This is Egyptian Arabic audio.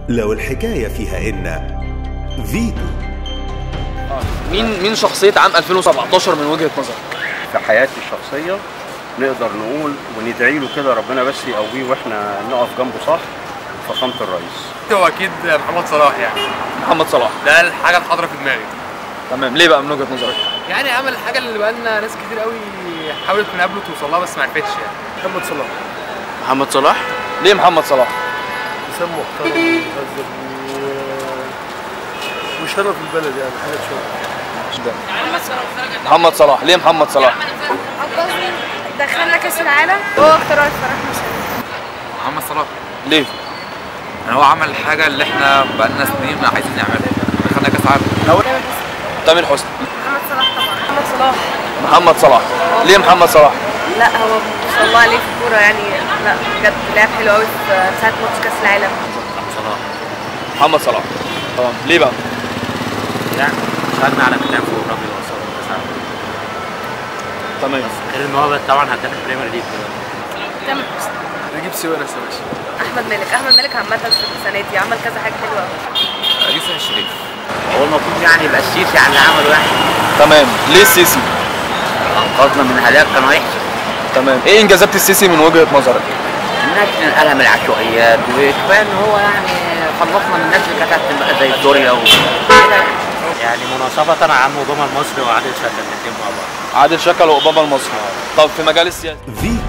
لو الحكاية فيها إن فيتو مين مين شخصيه عام 2017 من وجهه نظرك في حياتي الشخصيه نقدر نقول وندعي له كده ربنا بس يقويه واحنا نقف جنبه صح فخامه الرئيس هو اكيد محمد صلاح يعني محمد صلاح ده الحاجه الحاضره في دماغي تمام ليه بقى من وجهه نظرك يعني عمل الحاجه اللي بقالنا ناس كتير قوي حاولت من قبله توصل لها بس ما عرفتش يعني محمد صلاح محمد صلاح ليه محمد صلاح انسان محترم مهذب و- وشرف البلد يعني حاجه تشرف محمد صلاح ليه محمد صلاح دخلنا كاس العالم هو اختراع الصراحه مش محمد صلاح ليه يعني هو عمل الحاجه اللي احنا بقالنا سنين عايزين نعملها دخلنا كاس عالم تامر حسني محمد صلاح طبعا محمد صلاح محمد صلاح ليه محمد صلاح لا هو ما شاء الله عليه في الكوره يعني لا بجد لعب حلو قوي في ساعه ماتش كاس العالم محمد صلاح تمام ليه بقى يعني خدنا على كتافه الراجل وصل للتسعة. تمام غير ان هو طبعا هداف البريمير ليج دلوقتي تامر حسني نجيب سويرس يا باشا احمد مالك احمد مالك عامه في السنه دي عمل كذا حاجه حلوه قوي يوسف الشريف هو المفروض يعني يبقى السيسي على اللي عمله يعني تمام ليه السيسي انقذنا من هلاك كان وحش تمام ايه انجازات السيسي من وجهه نظرك الناس نقلها من العشوائيات وكفايه ان هو يعني خلصنا من الناس اللي كانت هتبقى زي سوريا وكده يعني مناصفة عم اوباما المصري وعادل شكل الاثنين مع بعض عادل شكل واوباما المصري طب في مجال السياسه فيتو